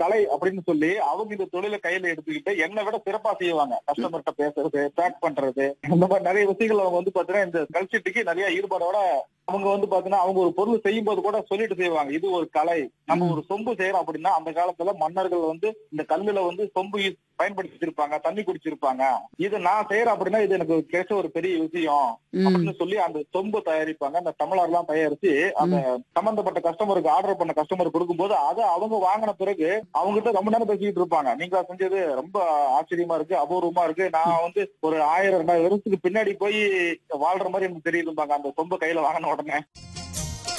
கலை அப்படின்னு சொல்லி அவங்க இந்த தொழிலை கையில எடுத்துக்கிட்டு என்னை விட சிறப்பா செய்வாங்க கஸ்டமர்கிட்ட பேசுறது பேக் பண்றது இந்த மாதிரி நிறைய விஷயங்கள் அவங்க வந்து பாத்தீங்கன்னா இந்த கல்ச்சர்ட்டுக்கு நிறைய ஈடுபாடோட அவங்க வந்து பாத்தீங்கன்னா அவங்க ஒரு பொருள் செய்யும் போது கூட சொல்லிட்டு செய்வாங்க இது ஒரு கலை நம்ம ஒரு சொம்பு செய்யறோம் அப்படின்னா அந்த காலத்துல மன்னர்கள் வந்து இந்த கல்லுல வந்து சொம்பு use- பயன்படுத்திருப்பாங்க தண்ணி குடிச்சிருப்பாங்க இது நான் செய்யறேன் அப்படின்னா இது எனக்கு கிடைச்ச ஒரு பெரிய விஷயம் ம் அப்படின்னு சொல்லி அந்த சொம்பு தயாரிப்பாங்க அந்த டம்ளர் எல்லாம் தயாரிச்சு அந்த சம்பந்தப்பட்ட கஸ்டமருக்கு ஆர்டர் பண்ண கஸ்டமர் கொடுக்கும்போது அதை அவங்க வாங்கின பிறகு அவங்ககிட்ட ரொம்ப நேரம் பேசிக்கிட்டு இருப்பாங்க நீங்க செஞ்சது ரொம்ப ஆச்சரியமா இருக்கு அபூர்வமா இருக்கு நான் வந்து ஒரு ஆயிரம் ரெண்டாயிரம் வருஷத்துக்கு பின்னாடி போய் வாழ்ற மாதிரி எனக்கு தெரியுதும்பாங்க அந்த சொம்பு கையில வாங்கின உடனே